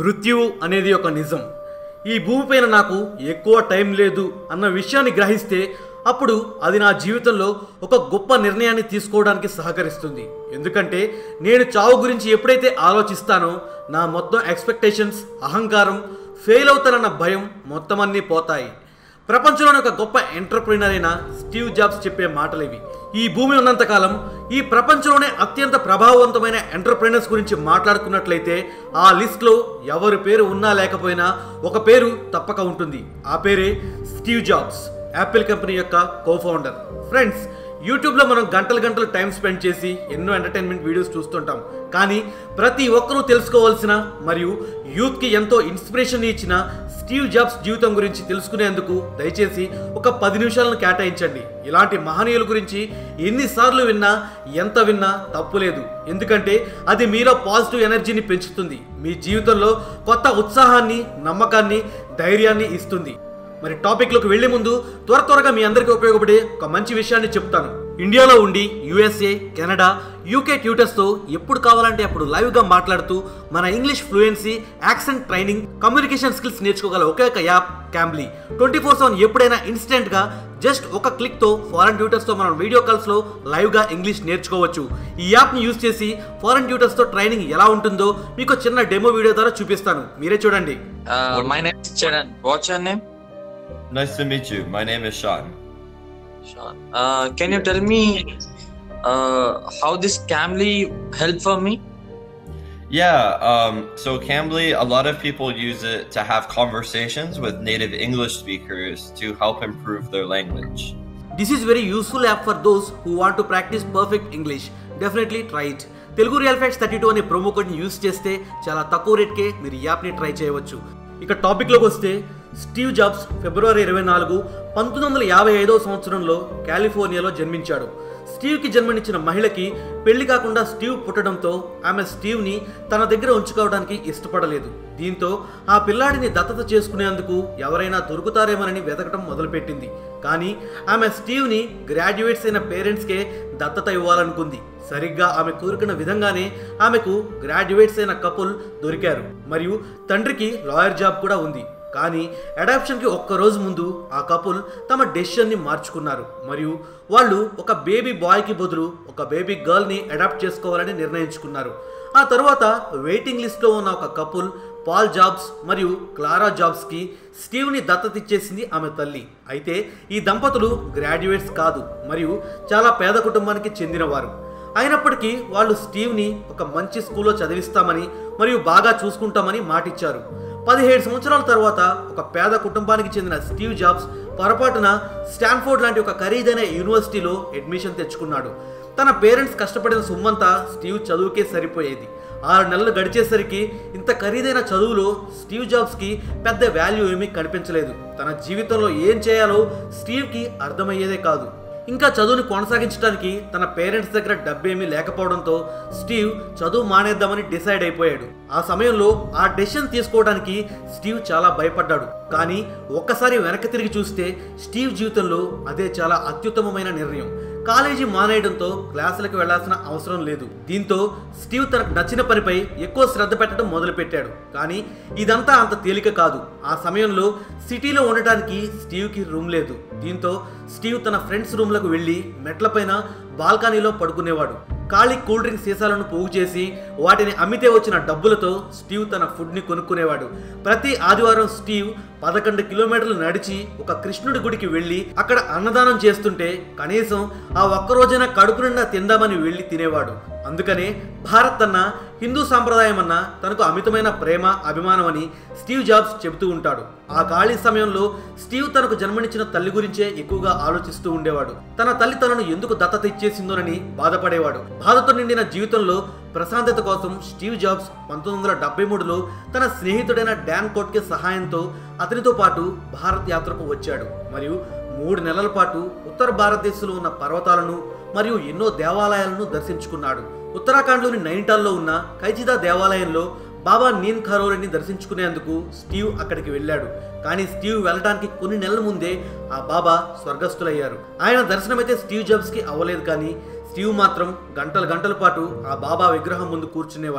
మృత్యువు అనేది ఒక నిజం ఈ భూమిపైన నాకు ఎక్కువ టైం లేదు అన్న విషయాన్ని గ్రహిస్తే అప్పుడు అది నా జీవితంలో ఒక గొప్ప నిర్ణయాన్ని తీసుకోవడానికి సహకరిస్తుంది ఎందుకంటే నేను చావు గురించి ఎప్పుడైతే ఆలోచిస్తానో నా మొత్తం ఎక్స్పెక్టేషన్స్ అహంకారం ఫెయిల్ అవుతానన్న భయం మొత్తం అన్నీ పోతాయి ప్రపంచంలోని ఒక గొప్ప ఎంటర్ప్రినర్ అయిన స్టీవ్ జాబ్స్ చెప్పే మాటలు ఇవి ఈ భూమి ఉన్నంతకాలం ఈ ప్రపంచంలోనే అత్యంత ప్రభావవంతమైన ఎంటర్ప్రినర్స్ గురించి మాట్లాడుకున్నట్లయితే ఆ లిస్ట్లో ఎవరి పేరు ఉన్నా లేకపోయినా ఒక పేరు తప్పక ఉంటుంది ఆ పేరే స్టీవ్ జాబ్స్ యాపిల్ కంపెనీ యొక్క కో ఫౌండర్ ఫ్రెండ్స్ యూట్యూబ్లో మనం గంటలు గంటలు టైం స్పెండ్ చేసి ఎన్నో ఎంటర్టైన్మెంట్ వీడియోస్ చూస్తుంటాం కానీ ప్రతి ఒక్కరూ తెలుసుకోవాల్సిన మరియు యూత్కి ఎంతో ఇన్స్పిరేషన్ ఇచ్చిన స్టీవ్ జాబ్స్ జీవితం గురించి తెలుసుకునేందుకు దయచేసి ఒక పది నిమిషాలను కేటాయించండి ఇలాంటి మహనీయుల గురించి ఎన్నిసార్లు విన్నా ఎంత విన్నా తప్పులేదు ఎందుకంటే అది మీలో పాజిటివ్ ఎనర్జీని పెంచుతుంది మీ జీవితంలో కొత్త ఉత్సాహాన్ని నమ్మకాన్ని ధైర్యాన్ని ఇస్తుంది మరి టాపిక్లోకి వెళ్లే ముందు త్వర త్వరగా మీ అందరికీ ఉపయోగపడే ఒక మంచి విషయాన్ని చెప్తాను ఇండియాలో ఉండి యుఎస్ఏ కెనడా యూకే ట్యూటర్స్తో ఎప్పుడు కావాలంటే అప్పుడు లైవ్గా మాట్లాడుతూ మన English fluency accent training communication skills నేర్చుకోగల ఒకే ఒక app Cambly twenty four seven ఎప్పుడైనా ఇన్స్టెంట్గా జస్ట్ ఒక క్లిక్తో ఫారెన్ ట్యూటర్స్తో మనం వీడియో కాల్స్లో లైవ్గా ఇంగ్లీష్ నేర్చుకోవచ్చు ఈ యాప్ని యూజ్ చేసి ఫారెన్ ట్యూటర్స్తో ట్రైనింగ్ ఎలా ఉంటుందో మీకు చిన్న డెమో వీడియో ద్వారా చూపిస్తాను మీరే చూడండి Uh, my name is Charan. What's your name? Nice to meet you. My name is Sean. Sean. Uh, can you tell me uh, how this Camly helped for me? Yeah, um, so Cambly, a lot of people use it to have conversations with native English speakers to help improve their language. This is very useful app for those who want to practise perfect English definitely try it Telugu real facts thirty two అనే promo కోడ్ని use చేస్తే చాలా తక్కువ రేట్కే మీరు ఈ యాప్ని try చేయవచ్చు ఇక టాపిక్లోకి వస్తే స్టీవ్ జాబ్స్ ఫిబ్రవరి ఇరవై నాలుగు పంతొమ్మిది వందల యాభై ఐదవ సంవత్సరంలో కాలిఫోర్నియాలో జన్మించాడు స్టీవ్కి జన్మనిచ్చిన మహిళకి పెళ్లి కాకుండా స్టీవ్ పుట్టడంతో ఆమె స్టీవ్ని తన దగ్గర ఉంచుకోవడానికి ఇష్టపడలేదు దీంతో ఆ పిల్లాడిని దత్తత చేసుకునేందుకు ఎవరైనా దొరుకుతారేమోనని వెతకడం మొదలుపెట్టింది కానీ ఆమె స్టీవ్ని గ్రాడ్యుయేట్స్ అయిన పేరెంట్స్కే దత్తత ఇవ్వాలనుకుంది సరిగ్గా ఆమె కోరుకున్న విధంగానే ఆమెకు గ్రాడ్యుయేట్స్ అయిన కపుల్ దొరికారు మరియు తండ్రికి లాయర్ జాబ్ కూడా ఉంది కానీ అడాప్షన్కి ఒక్క రోజు ముందు ఆ కపుల్ తమ డెసిషన్ని మార్చుకున్నారు మరియు వాళ్ళు ఒక బేబీ బాయ్కి బదులు ఒక బేబీ గర్ల్ని అడాప్ట్ చేసుకోవాలని నిర్ణయించుకున్నారు ఆ తర్వాత వెయిటింగ్ లిస్ట్లో ఉన్న ఒక కపుల్ పాల్ జాబ్స్ మరియు క్లారా జాబ్స్కి స్టీవ్ని దత్తత ఇచ్చేసింది ఆమె తల్లి అయితే ఈ దంపతులు గ్రాడ్యుయేట్స్ కాదు మరియు చాలా పేద కుటుంబానికి చెందినవారు అయినప్పటికీ వాళ్ళు స్టీవ్ని ఒక మంచి స్కూల్లో చదివిస్తామని మరియు బాగా చూసుకుంటామని మాటిచ్చారు పదిహేడు సంవత్సరాల తర్వాత ఒక పేద కుటుంబానికి చెందిన స్టీవ్ జాబ్స్ పొరపాటున స్టాన్ఫోర్డ్ లాంటి ఒక ఖరీదైన యూనివర్సిటీలో అడ్మిషన్ తెచ్చుకున్నాడు తన పేరెంట్స్ కష్టపడిన సొమ్మంతా స్టీవ్ చదువుకే సరిపోయేది ఆరు నెలలు గడిచేసరికి ఇంత ఖరీదైన చదువులో స్టీవ్ జాబ్స్కి పెద్ద వాల్యూ ఏమీ కనిపించలేదు తన జీవితంలో ఏం చేయాలో స్టీవ్కి అర్థమయ్యేదే కాదు ఇంకా చదువుని కొనసాగించడానికి తన పేరెంట్స్ దగ్గర డబ్బేమీ లేకపోవడంతో స్టీవ్ చదువు మానేద్దామని డిసైడ్ అయిపోయాడు ఆ సమయంలో ఆ డెసిషన్ తీసుకోవడానికి స్టీవ్ చాలా భయపడ్డాడు కానీ ఒక్కసారి వెనక్కి తిరిగి చూస్తే స్టీవ్ జీవితంలో అదే చాలా అత్యుత్తమమైన నిర్ణయం కాలేజీ మానేయడంతో క్లాసులకు వెళ్లాల్సిన అవసరం లేదు దీంతో స్టీవ్ తనకు నచ్చిన పనిపై ఎక్కువ శ్రద్ధ పెట్టడం మొదలుపెట్టాడు కానీ ఇదంతా అంత తేలిక కాదు ఆ సమయంలో సిటీలో ఉండటానికి స్టీవ్కి రూమ్ లేదు దీంతో స్టీవ్ తన ఫ్రెండ్స్ రూమ్లకు వెళ్ళి మెట్లపైన బాల్కనీలో పడుకునేవాడు ఖాళీ కూల్ డ్రింక్ సీసాలను పోగు చేసి వాటిని అమ్మితే వచ్చిన డబ్బులతో స్టీవ్ తన ఫుడ్ని కొనుక్కునేవాడు ప్రతి ఆదివారం స్టీవ్ పదకొండు కిలోమీటర్లు నడిచి ఒక కృష్ణుడి గుడికి వెళ్ళి అక్కడ అన్నదానం చేస్తుంటే కనీసం ఆ ఒక్క రోజైనా కడుపు నిండా తిందామని వెళ్ళి తినేవాడు అందుకనే భారత్ అన్న హిందూ సాంప్రదాయం అన్న తనకు అమితమైన ప్రేమ అభిమానం అని స్టీవ్ జాబ్స్ చెబుతూ ఉంటాడు ఆ ఖాళీ సమయంలో స్టీవ్ తనకు జన్మనిచ్చిన తల్లి గురించే ఎక్కువగా ఆలోచిస్తూ ఉండేవాడు తన తల్లి తనను ఎందుకు దత్తత ఇచ్చేసిందోనని బాధపడేవాడు బాధతో నిండిన జీవితంలో ప్రశాంతత కోసం స్టీవ్ జాబ్స్ పంతొమ్మిది వందల డెబ్బై మూడులో తన స్నేహితుడైన డాన్ కోట్కే సహాయంతో అతనితో పాటు భారత్ యాత్రకు వచ్చాడు మరియు మూడు నెలల పాటు ఉత్తర భారతదేశంలో ఉన్న పర్వతాలను మరియు ఎన్నో దేవాలయాలను దర్శించుకున్నాడు ఉత్తరాఖండ్లోని నైనిటాల్లో ఉన్న కైజిదా దేవాలయంలో బాబా నీన్ ఖరోలిని దర్శించుకునేందుకు స్టీవ్ అక్కడికి వెళ్ళాడు కానీ స్టీవ్ వెళ్ళడానికి కొన్ని నెలల ముందే ఆ బాబా స్వర్గస్థులయ్యారు ఆయన దర్శనమైతే స్టీవ్ జాబ్స్కి అవ్వలేదు కానీ స్టీవ్ మాత్రం గంటల గంటల పాటు ఆ బాబా విగ్రహం ముందు కూర్చునేవాడు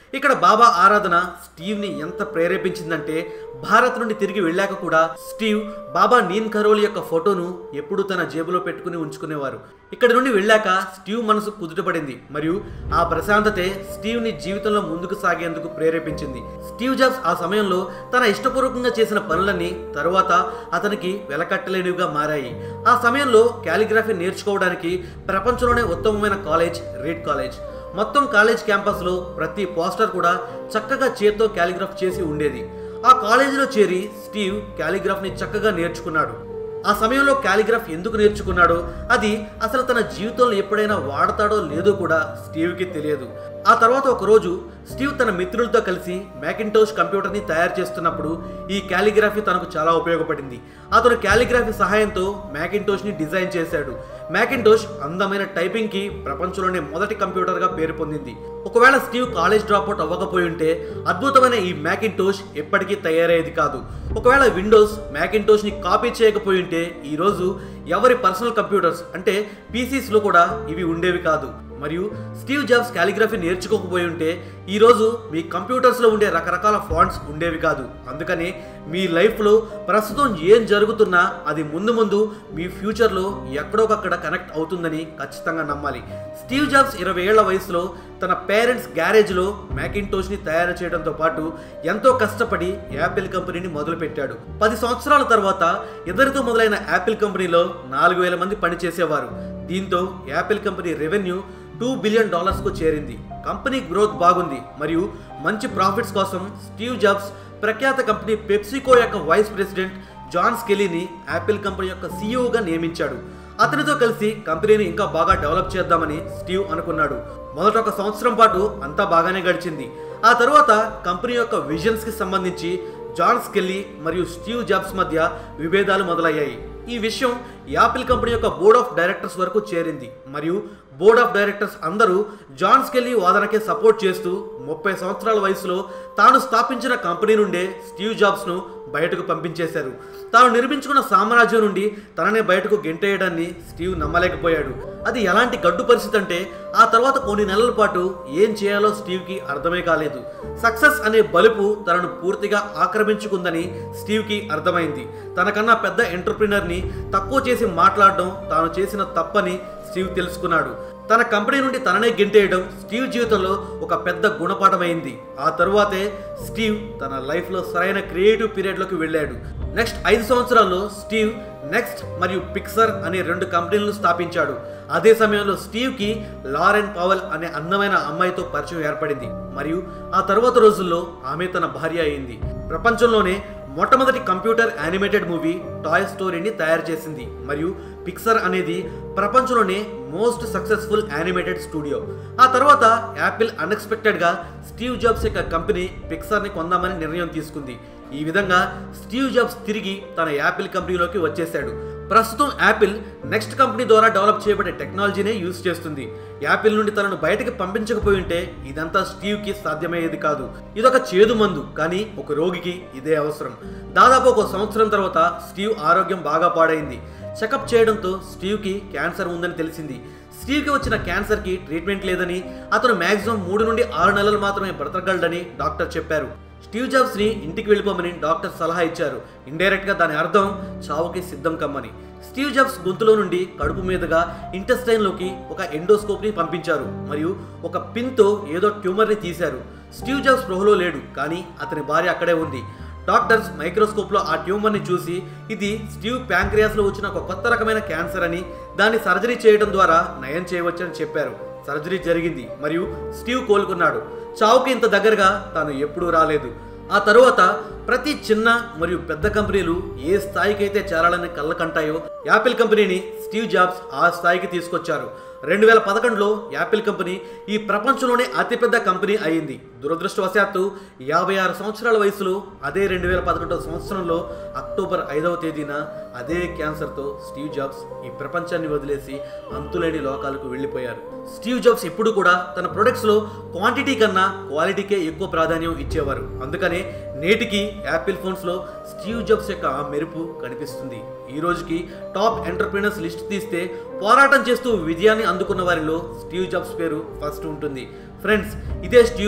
ఇక్కడ బాబా ఆరాధన స్టీవ్ని ఎంత ప్రేరేపించిందంటే భారత్ నుండి తిరిగి వెళ్ళాక కూడా స్టీవ్ బాబా నీన్ కరోల్ యొక్క ఫోటోను ఎప్పుడూ తన జేబులో పెట్టుకుని ఉంచుకునేవారు ఇక్కడ నుండి వెళ్ళాక స్టీవ్ మనసు కుదుటపడింది మరియు ఆ ప్రశాంతతే స్టీవ్ని జీవితంలో ముందుకు సాగేందుకు ప్రేరేపించింది స్టీవ్ జాబ్స్ ఆ సమయంలో తన ఇష్టపూర్వకంగా చేసిన పనులన్నీ తరువాత అతనికి వెలకట్టలేనివిగా మారాయి ఆ సమయంలో క్యాలిగ్రఫీ నేర్చుకోవడానికి ప్రపంచంలోనే ఉత్తమమైన కాలేజ్ రీడ్ కాలేజ్ మొత్తం కాలేజ్ క్యాంపస్లో ప్రతి పోస్టర్ కూడా చక్కగా చేత్తో క్యాలిగ్రాఫ్ చేసి ఉండేది ఆ కాలేజీలో చేరి స్టీవ్ క్యాలిగ్రాఫ్ని చక్కగా నేర్చుకున్నాడు ఆ సమయంలో క్యాలిగ్రాఫ్ ఎందుకు నేర్చుకున్నాడో అది అసలు తన జీవితంలో ఎప్పుడైనా వాడతాడో లేదో కూడా స్టీవ్కి తెలియదు ఆ తర్వాత ఒక రోజు స్టీవ్ తన మిత్రులతో కలిసి మ్యాకింటోష్ కంప్యూటర్ని తయారు చేస్తున్నప్పుడు ఈ క్యాలిగ్రఫీ తనకు చాలా ఉపయోగపడింది అతను క్యాలిగ్రఫీ సహాయంతో మ్యాకింటోష్ని డిజైన్ చేశాడు మ్యాకింటోష్ అందమైన టైపింగ్కి ప్రపంచంలోనే మొదటి కంప్యూటర్గా పేరు పొందింది ఒకవేళ స్టీవ్ కాలేజ్ డ్రాప్అవుట్ అవ్వకపోయి ఉంటే అద్భుతమైన ఈ మ్యాకింటోష్ ఎప్పటికీ తయారయ్యేది కాదు ఒకవేళ విండోస్ మ్యాకింటోష్ని కాపీ చేయకపోయి ఉంటే ఈరోజు ఎవరి పర్సనల్ కంప్యూటర్స్ అంటే పీసీస్లో కూడా ఇవి ఉండేవి కాదు మరియు స్టీవ్ జాబ్స్ క్యాలిగ్రఫీ నేర్చుకోకపోయి ఉంటే ఈరోజు మీ కంప్యూటర్స్లో ఉండే రకరకాల ఫాంట్స్ ఉండేవి కాదు అందుకని మీ లైఫ్లో ప్రస్తుతం ఏం జరుగుతున్నా అది ముందు ముందు మీ ఫ్యూచర్లో ఎక్కడోకక్కడ కనెక్ట్ అవుతుందని ఖచ్చితంగా నమ్మాలి స్టీవ్ జాబ్స్ ఇరవై ఏళ్ల వయసులో తన పేరెంట్స్ గ్యారేజ్లో మ్యాకింటోష్ని తయారు చేయడంతో పాటు ఎంతో కష్టపడి యాపిల్ కంపెనీని మొదలుపెట్టాడు పది సంవత్సరాల తర్వాత ఇద్దరితో మొదలైన యాపిల్ కంపెనీలో నాలుగు వేల మంది పనిచేసేవారు దీంతో Apple company revenue two billion డాలర్స్కు చేరింది కంపెనీ గ్రోత్ బాగుంది మరియు మంచి ప్రాఫిట్స్ కోసం స్టీవ్ జాబ్స్ ప్రఖ్యాత కంపెనీ పెప్సికో యొక్క వైస్ ప్రెసిడెంట్ జాన్ స్కెలీని యాపిల్ కంపెనీ యొక్క సీఈఓగా నియమించాడు అతనితో కలిసి కంపెనీని ఇంకా బాగా డెవలప్ చేద్దామని స్టీవ్ అనుకున్నాడు మొదట ఒక సంవత్సరం పాటు అంతా బాగానే గడిచింది ఆ తర్వాత కంపెనీ యొక్క విజన్స్ కి సంబంధించి జాన్ స్కెల్లీ మరియు స్టీవ్ జాబ్స్ మధ్య విభేదాలు మొదలయ్యాయి ఈ విషయం యాపిల్ కంపెనీ యొక్క బోర్డ్ ఆఫ్ డైరెక్టర్స్ వరకు చేరింది మరియు బోర్డ్ ఆఫ్ డైరెక్టర్స్ అందరూ జాన్ స్కెల్లీ వాదనకే సపోర్ట్ చేస్తూ ముప్పై సంవత్సరాల వయసులో తాను స్థాపించిన కంపెనీ నుండే స్టీవ్ జాబ్స్ను బయటకు పంపించేశారు తాను నిర్మించుకున్న సామ్రాజ్యం నుండి తననే బయటకు గెంటేయడాన్ని స్టీవ్ నమ్మలేకపోయాడు అది ఎలాంటి గడ్డు పరిస్థితి అంటే ఆ తర్వాత కొన్ని నెలల పాటు ఏం చేయాలో స్టీవ్కి అర్థమే కాలేదు సక్సెస్ అనే బలుపు తనను పూర్తిగా ఆక్రమించుకుందని స్టీవ్కి అర్థమైంది తనకన్నా పెద్ద ఎంటర్ప్రినర్ని తక్కువ చేసి మాట్లాడడం తాను చేసిన తప్పని స్టీవ్ తెలుసుకున్నాడు తన కంపెనీ నుండి తననే గెంటేయడం స్టీవ్ జీవితంలో ఒక పెద్ద గుణపాఠమైంది ఆ తరువాతే స్టీవ్ తన లైఫ్లో సరైన క్రియేటివ్ పీరియడ్లోకి వెళ్ళాడు నెక్స్ట్ ఐదు సంవత్సరాల్లో స్టీవ్ నెక్స్ట్ మరియు పిక్సర్ అనే రెండు కంపెనీలను స్థాపించాడు అదే సమయంలో స్టీవ్కి లారెన్ పవల్ అనే అందమైన అమ్మాయితో పరిచయం ఏర్పడింది మరియు ఆ తరువాత రోజుల్లో ఆమె తన భార్య అయింది ప్రపంచంలోనే మొట్టమొదటి కంప్యూటర్ యానిమేటెడ్ మూవీ టాయ్ స్టోరీని తయారు చేసింది మరియు పిక్సర్ అనేది ప్రపంచంలోనే మోస్ట్ సక్సెస్ఫుల్ యానిమేటెడ్ స్టూడియో ఆ తర్వాత యాపిల్ అన్ఎక్స్పెక్టెడ్గా స్టీవ్ జాబ్స్ యొక్క కంపెనీ పిక్సర్ని కొందామని నిర్ణయం తీసుకుంది ఈ విధంగా స్టీవ్ జాబ్స్ తిరిగి తన యాపిల్ కంపెనీలోకి వచ్చేశాడు ప్రస్తుతం యాపిల్ నెక్స్ట్ కంపెనీ ద్వారా డెవలప్ చేయబడే టెక్నాలజీనే యూజ్ చేస్తుంది యాపిల్ నుండి తనను బయటకి పంపించకపోయి ఉంటే ఇదంతా స్టీవ్కి సాధ్యమయ్యేది కాదు ఇదొక చేదు మందు కానీ ఒక రోగికి ఇదే అవసరం దాదాపు ఒక సంవత్సరం తర్వాత స్టీవ్ ఆరోగ్యం బాగా పాడైంది చెకప్ చేయడంతో స్టీవ్కి క్యాన్సర్ ఉందని తెలిసింది స్టీవ్కి వచ్చిన క్యాన్సర్కి ట్రీట్మెంట్ లేదని అతను మ్యాక్సిమం మూడు నుండి ఆరు నెలలు మాత్రమే బ్రతకగలడని డాక్టర్ చెప్పారు స్టీవ్ జాబ్స్ ని ఇంటికి వెళ్ళిపోమని డాక్టర్ సలహా ఇచ్చారు ఇండైరెక్ట్ గా దాని అర్థం చావుకి సిద్ధం కమ్మని స్టీవ్ జాబ్స్ గొంతులో నుండి కడుపు మీదుగా ఇంటెస్టైన్ లోకి ఒక ఎండోస్కోప్ ని పంపించారు మరియు ఒక పిన్ తో ఏదో ట్యూమర్ ని తీశారు స్టీవ్ జాబ్స్ స్పృహలో లేడు కానీ అతని భార్య అక్కడే ఉంది డాక్టర్స్ మైక్రోస్కోప్ లో ఆ ట్యూమర్ ని చూసి ఇది స్టీవ్ ప్యాంక్రియాస్ లో వచ్చిన ఒక కొత్త రకమైన క్యాన్సర్ అని దాన్ని సర్జరీ చేయడం ద్వారా నయం చేయవచ్చని చెప్పారు సర్జరీ జరిగింది మరియు స్టీవ్ కోలుకున్నాడు చావుకి ఇంత దగ్గరగా తాను ఎప్పుడూ రాలేదు ఆ తరువాత ప్రతి చిన్న మరియు పెద్ద కంపెనీలు ఏ స్థాయికి అయితే చేరాలని కళ్ళకంటాయో యాపిల్ కంపెనీని స్టీవ్ జాబ్స్ ఆ స్థాయికి తీసుకొచ్చారు రెండు వేల పదకొండులో యాపిల్ కంపెనీ ఈ ప్రపంచంలోనే అతిపెద్ద కంపెనీ అయింది దురదృష్టవశాత్తు యాభై ఆరు సంవత్సరాల వయసులో అదే రెండు వేల పదకొండవ సంవత్సరంలో అక్టోబర్ ఐదవ తేదీన అదే క్యాన్సర్తో స్టీవ్ జాబ్స్ ఈ ప్రపంచాన్ని వదిలేసి అంతులేని లోకాలకు వెళ్ళిపోయారు స్టీవ్ జాబ్స్ ఎప్పుడు కూడా తన ప్రొడక్ట్స్లో క్వాంటిటీ కన్నా క్వాలిటీకే ఎక్కువ ప్రాధాన్యం ఇచ్చేవారు అందుకనే నేటికి యాపిల్ ఫోన్స్లో స్టీవ్ జాబ్స్ యొక్క ఆ మెరుపు కనిపిస్తుంది ఈ రోజుకి టాప్ ఎంటర్ప్రీనర్స్ లిస్ట్ తీస్తే పోరాటం చేస్తూ విజయాన్ని అందుకున్న వారిలో స్టీవ్ జాబ్స్ పేరు ఫస్ట్ ఉంటుంది ఫ్రెండ్స్ ఇదే స్టీవ్ జాబ్స్ యొక్క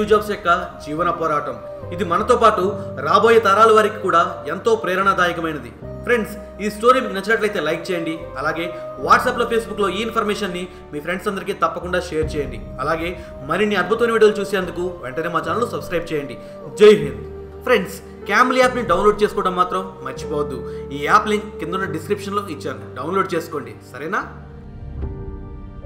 యొక్క జీవన పోరాటం ఇది మనతో పాటు రాబోయే తరాల వారికి కూడా ఎంతో ప్రేరణాదాయకమైనది ఫ్రెండ్స్ ఈ స్టోరీ మీకు నచ్చినట్లయితే లైక్ చేయండి అలాగే వాట్సాప్లో ఫేస్బుక్లో ఈ ఇన్ఫర్మేషన్ని మీ ఫ్రెండ్స్ అందరికీ తప్పకుండా షేర్ చేయండి అలాగే మరిన్ని అద్భుతమైన వీడియోలు చూసేందుకు వెంటనే మా ఛానల్ సబ్స్క్రైబ్ చేయండి జై హింద్ ఫ్రెండ్స్ క్యామ్లీ యాప్ని డౌన్లోడ్ చేసుకోవడం మాత్రం మర్చిపోవద్దు ఈ యాప్ లింక్ కింద ఉన్న డిస్క్రిప్షన్లో ఇచ్చాను డౌన్లోడ్ చేసుకోండి సరేనా